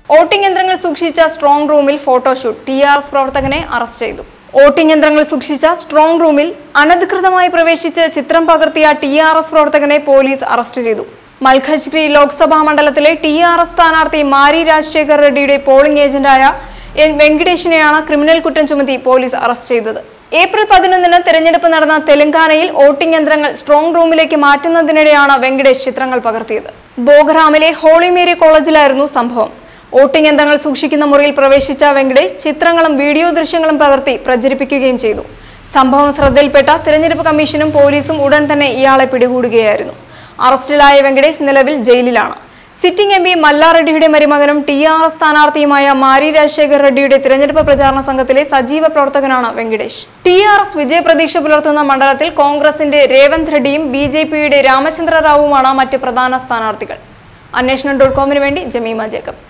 voting യന്ത്രങ്ങൾ സൂക്ഷിച്ച strong റൂമിൽ ഫോട്ടോഷൂട്ട് ടി ആർ എസ് പ്രവർത്തകനെ അറസ്റ്റ് ചെയ്തു വോട്ടിംഗ് യന്ത്രങ്ങൾ സൂക്ഷിച്ച സ്ട്രോങ് റൂമിൽ അനധികൃതമായി പ്രവേശിച്ച് ചിത്രം പകർത്തിയ ടി ആർ എസ് പ്രവർത്തകനെ പോലീസ് അറസ്റ്റ് ചെയ്തു മൽഖജ്ഗിരി ലോക്സഭാ മണ്ഡലത്തിലെ ടി ആർ എസ് സ്ഥാനാർത്ഥി മാരി രാജശേഖർ റെഡ്ഡിയുടെ പോളിംഗ് ഏജന്റായ എൻ വെങ്കിടേഷിനെയാണ് ക്രിമിനൽ കുറ്റം ചുമത്തി പോലീസ് അറസ്റ്റ് ചെയ്തത് ഏപ്രിൽ പതിനൊന്നിന് തെരഞ്ഞെടുപ്പ് നടന്ന തെലങ്കാനയിൽ വോട്ടിംഗ് യന്ത്രങ്ങൾ സ്ട്രോങ് റൂമിലേക്ക് മാറ്റുന്നതിനിടെയാണ് വെങ്കടേഷ് ചിത്രങ്ങൾ പകർത്തിയത് ബോഗ്രാമിലെ ഹോളി മേരി കോളേജിലായിരുന്നു സംഭവം വോട്ടിംഗ് യന്ത്രങ്ങൾ സൂക്ഷിക്കുന്ന മുറിയിൽ പ്രവേശിച്ച വെങ്കടേഷ് ചിത്രങ്ങളും വീഡിയോ ദൃശ്യങ്ങളും പകർത്തി പ്രചരിപ്പിക്കുകയും ചെയ്തു സംഭവം ശ്രദ്ധയിൽപ്പെട്ട തിരഞ്ഞെടുപ്പ് കമ്മീഷനും പോലീസും ഉടൻ തന്നെ ഇയാളെ പിടികൂടുകയായിരുന്നു അറസ്റ്റിലായ വെങ്കടേഷ് നിലവിൽ ജയിലിലാണ് സിറ്റിംഗ് എം പി മല്ലാറെഡ്ഡിയുടെ മരുമകനും ടി ആർ എസ് സ്ഥാനാർത്ഥിയുമായ മാരി രാജശേഖർ റെഡ്ഡിയുടെ തിരഞ്ഞെടുപ്പ് പ്രചാരണ സംഘത്തിലെ സജീവ പ്രവർത്തകനാണ് വെങ്കടേഷ് ടി ആർ എസ് വിജയപ്രതീക്ഷ പുലർത്തുന്ന മണ്ഡലത്തിൽ കോൺഗ്രസിന്റെ രേവന്ത് റെഡ്ഡിയും ബി ജെ പിയുടെ രാമചന്ദ്ര റാവുമാണ് മറ്റ് പ്രധാന സ്ഥാനാർത്ഥികൾ അന്വേഷണം ഡോട്ട് കോമിന് വേണ്ടി ജമീമ ജേക്കബ്